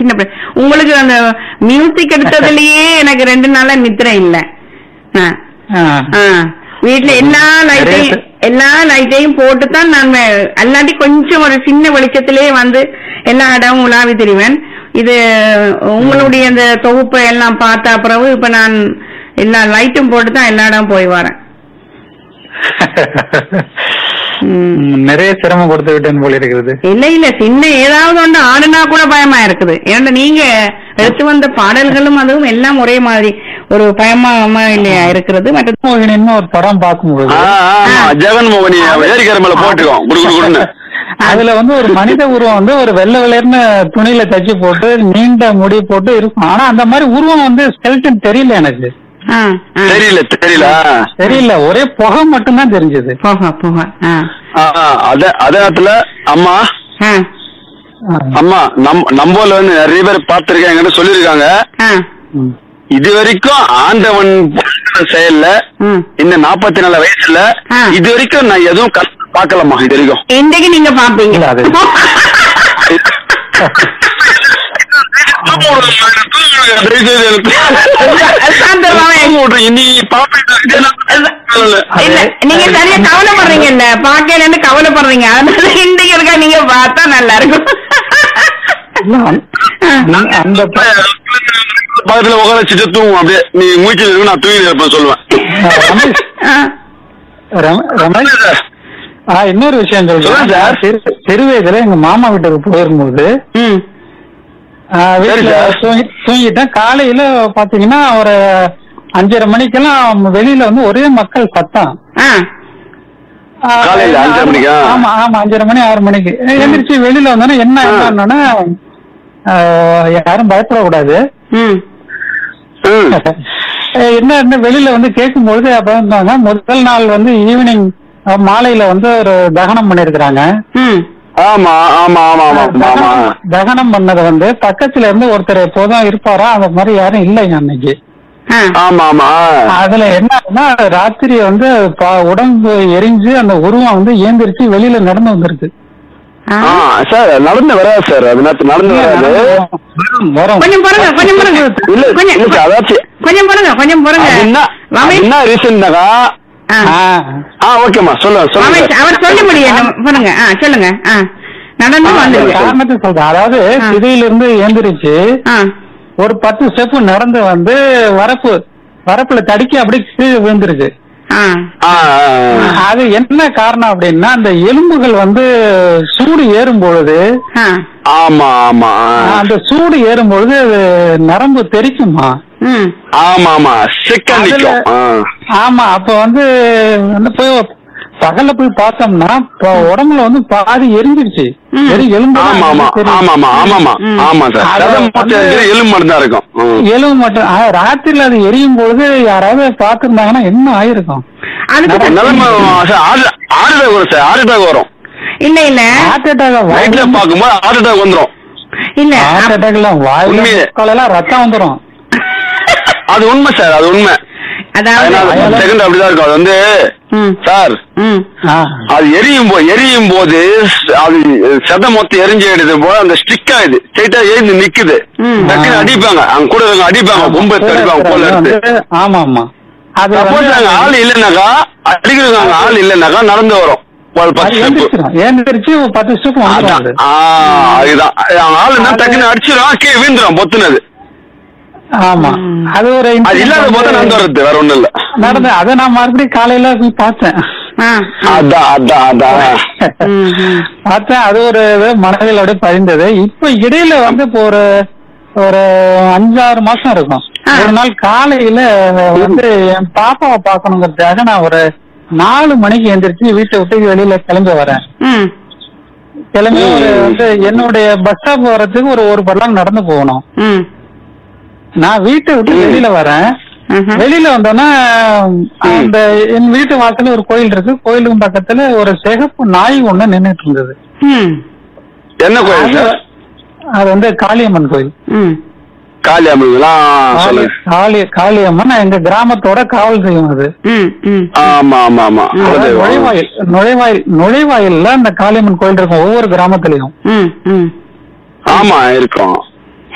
சின்ன பிள்ளை உங்களுக்கு அந்த மியூசிக் எடுத்ததுலயே எனக்கு ரெண்டு நாளா நித்திரை இல்ல ஆ, ஆ. ஆ. வீட்டுல எல்லா லைட்டையும் நிறைய எல்லா லைட்டையும் போட்டு தான் நான் மே- அல்லாட்டி கொஞ்சம் ஒரு சின்ன வெளிச்சத்திலேயே வந்து எல்லா இடமும் உலாவி தெரிவேன் இது உங்களுடைய அந்த தொகுப்பை எல்லாம் பார்த்த பிறகு இப்ப நான் எல்லா லைட்டும் போட்டு தான் எல்லா இடம் போய் வரேன் ம். ம், நிறைய சிரமம் கொடுத்து விட்டேன் போல இருக்கிறது இல்ல இல்ல சின்ன ஏதாவது ஒன்று ஆடுனா கூட பயமா இருக்குது ஏன்னா நீங்க எடுத்து வந்த பாடல்களும் அதுவும் எல்லாம் ஒரே மாதிரி ஒரு பயமா இல்லையா இருக்கிறது மற்றது மோகினின்னு ஒரு படம் பார்க்கும்போது ஆ, ஆமா ஜெகன் மோகனி ஏரிக்கரை மேல போட்டுக்கோம் குடு குடு குடுன்னு அதுல வந்து ஒரு மனித உருவம் வந்து ஒரு வெள்ளை வெள்ளையர்னு துணியில தச்சு போட்டு நீண்ட முடி போட்டு இருக்கும் ஆனா அந்த மாதிரி உருவம் வந்து ஸ்கெல்டன் தெரியல எனக்கு ஆ, ஆ. தெரியல தெரியல தெரியல ஒரே புகை மட்டும்தான் தெரிஞ்சது போக போக ஆ ஆ, ஆ, அத அதே நேரத்துல அம்மா ஆ அம்மா நம் நம்போல வந்து நிறைய பேர் பார்த்திருக்காங்கன்னு சொல்லியிருக்காங்க ஆ ம். இது வரைக்கும் ஆண்டவன் செயல்ல ம் இந்த நாற்பத்தி நாலு வயசுல ஆ. இது வரைக்கும் நான் எதுவும் கஷ்டம் பார்க்கலம்மா இது வரைக்கும் இன்றைக்கு நீங்க பாப்பீங்க இல்ல, அது- இனி இல்ல நீங்க சரியா கவலைப்படுறீங்க இல்ல பாக்கலன்னு கவலைப்படுறீங்க அதனால இன்றைக்கு இருக்கா நீங்க பார்த்தா நல்லா இருக்கும் இல்ல, அந்த- அந்த ப- பக்கத்துல உட்கார வச்சுட்டு தூங்கும் அப்படியே நீ மூச்சு இருக்கு நான் தூங்கி இருப்பேன் சொல்லுவேன் ரமேஷ் ஆ, ரம- ரமேஷ் ஆ, இன்னொரு விஷயம் சொல்லுங்க சொல்றேன் சார். சிறு- சிறுவயதுல எங்க மாமா வீட்டுக்கு போயிருக்கும்போது ம் ஆ, வீட்டுல சார். தூங்கி- தூங்கிட்டேன் காலையில பாத்தீங்கன்னா ஒரு அஞ்சரை மணிக்கெல்லாம் வெளியில வந்து ஒரே மக்கள் சத்தம் ஆ ஆ, காலையில அஞ்சரை மணிக்கா? ஆமா ஆமா அஞ்சரை மணி ஆறு மணிக்கு எந்திரிச்சு வெளியில வந்தோன்னே என்ன ஆ. என்னன்னா யாரும் பயப்படக்கூடாது ம் ம். அஹ் என்ன என்ன வெளியில வந்து கேட்கும்பொழுது அப்ப இருந்தாங்க முதல் நாள் வந்து ஈவினிங் மாலையில வந்து ஒரு தகனம் பண்ணிருக்கிறாங்க ம் ஆமா ஆமா ஆமா ஆமா ஆமா தகனம் தகனம் பண்ணது வந்து பக்கத்துல இருந்து ஒருத்தர் எப்போதும் இருப்பாரா அந்த மாதிரி யாரும் இல்லைங்க அன்னைக்கு ஆ ஆமா ஆமா அதுல என்னன்னா ராத்திரி வந்து ப- உடம்பு எரிஞ்சு அந்த உருவம் வந்து ஏந்திரிச்சு வெளியில நடந்து வந்திருக்கு ஆ. ஆ சார் நடந்து வராது சார் அது நேத்து நடந்து வராது வரும், வரும் கொஞ்சம் பொறுங்க கொஞ்சம் பொறுங்க இல்ல கொஞ்சம் இல்ல சார் அதாச்சும் கொஞ்சம் பொறுங்க கொஞ்சம் பொறுங்க அது என்ன அது ரமேஷ் என்ன ரீசன்னாக்கா ஆ. ஆ. ஆ ஓகேம்மா சொல்லுங்க சொல்லுங்க ரமேஷ் அவர் சொல்ல முடியும் பொறுங்க ஆ சொல்லுங்க ஆ நடந்து ஒரு வந்துருங்க காரணத்தை சொல்றேன் அதாவது ஆ. சிதையில இருந்து ஏந்திரிச்சு ஆ ஒரு பத்து ஸ்டெப் நடந்து வந்து வரப்பு வரப்புல தடிக்கி அப்படியே கீழே விழுந்திருக்கு ஆ ஆ, ஆ, ஆ. அது என்ன காரணம் அப்படின்னா அந்த எலும்புகள் வந்து சூடு ஏறும் பொழுது ஆ ஆமா ஆமா ஆ. அந்த சூடு ஏறும் பொழுது அது நரம்பு தெரிக்குமா ம் ஆமா ஆமா சிக்கன் அதுல- நிக்கும் ஆ. ஆமா அப்ப வந்து வந்து போய் பகல்ல போய் பார்த்தோம்னா இப்ப உடம்புல வந்து பாதி எரிஞ்சிருச்சு ம். வெறும் எலும்பு தான் ஆமா ஆமா தெரியுது. ஆமா ஆமா ஆமாமா ம். ஆமா சார் அது சதம் வந்து- மட்டும் எலும்பு மட்டும் தான் இருக்கும் ம். எலும்பு மட்டும் ஆ, ராத்திரில அது எரியும் பொழுது யாராவது பார்த்திருந்தாங்கன்னா என்ன ஆயிருக்கும் அதுக்கு நிலைமை சார் ஆறு ஆறு அட்டாக் வரும் சார் ஆறு அட்டாக் வரும் இல்ல இல்ல ஹார்ட் அட்டாக் நைட்ல பாக்கும்போது ஆறு அட்டாக் வந்துரும் இல்ல ஹார்ட் அட்டாக்ல வாயில உண்மையே. எல்லாம் ரத்தம் வந்துரும் அது உண்மை சார் அது உண்மை அதாவது அதனால செகண்ட் அப்படிதான் இருக்கும் அது வந்து ம் சார் ம் ஆ. அது எரியும் போது எரியும் போது அது சதம் மொத்தம் எரிஞ்சு எடுத்து போல அந்த ஸ்டிக் ஆகுது ஸ்ட்ரைட்டா எழுந்து நிக்குது ம். டக்குன்னு அடிப்பாங்க அங்க கூட இருக்கவங்க அடிப்பாங்க கொம்பு எடுத்து அடிப்பாங்க அது போல எடுத்து வந்து- ஆமா ஆமா அது சப்போஸ் வந்து- அங்க ஆள் இல்லைனாக்கா அடிக்கிறவங்க அங்க ஆள் இல்லைனாக்கா நடந்து வரும் ஒரு அது பத்து ஸ்டெப் எழுந்திரிச்சிரும். எழுந்திரிச்சு ஒரு பத்து ஸ்டெப் வந்துரும் அதான் அது. ஆ, அதுதான் அவங்க ஆள் இருந்தா அது- டக்குன்னு அடிச்சிடும் கீழே வீந்துரும் பொத்துனது ஆமா ம். அது ஒரு அது incident இல்லாத போது வந்து நடந்து வர்றது வேற ஒண்ணும் இல்ல நடந்து அதை நான் மறுபடியும் காலையில போய் பார்த்தேன் ஆ அதான் அதான் அதான் ம், ம். பார்த்தேன் அது ஒரு இது மனதில் அப்படியே பதிந்தது இப்ப இடையில வந்து இப்போ ஒரு ஒரு அஞ்சாறு மாசம் இருக்கும் ஆ. ஒரு நாள் காலையில வந்து என் பாப்பாவை பார்க்கணுங்கிறதுக்காக நான் ஒரு நாலு மணிக்கு எந்திரிச்சு வீட்டை விட்டு வெளியில கிளம்பி வரேன் ம் கிளம்பி ஒரு ம். வந்து என்னுடைய பஸ் ஸ்டாப் வர்றதுக்கு ஒரு ஒரு படம் நடந்து போகணும் ம் நான் வீட்டை விட்டு ம். வெளியில வரேன் ம்ஹும். வெளியில வந்தோன்னா அந்த என் வீட்டு வாசல்ல ஒரு கோயில் இருக்கு கோயிலுக்கு பக்கத்துல ஒரு சிகப்பு நாய் ஒண்ணு நின்னுட்டு இருந்தது ம் என்ன கோயில் அது சார் அது வந்து காளியம்மன் கோயில் ம் காளி அம்மன்லாம் காளி சொல்லுங்க காளி காளியம்மன் எங்க கிராமத்தோட காவல் செய்யும் அது ம் ம் ஆமா ஆமா ஆமா அதாவது குலதெய்வம். நுழைவாயில் நுழைவாயில் நுழைவாயில்ல அந்த காளியம்மன் கோயில் இருக்கும் ஒவ்வொரு கிராமத்துலயும் ம் ம் ஆமா இருக்கும்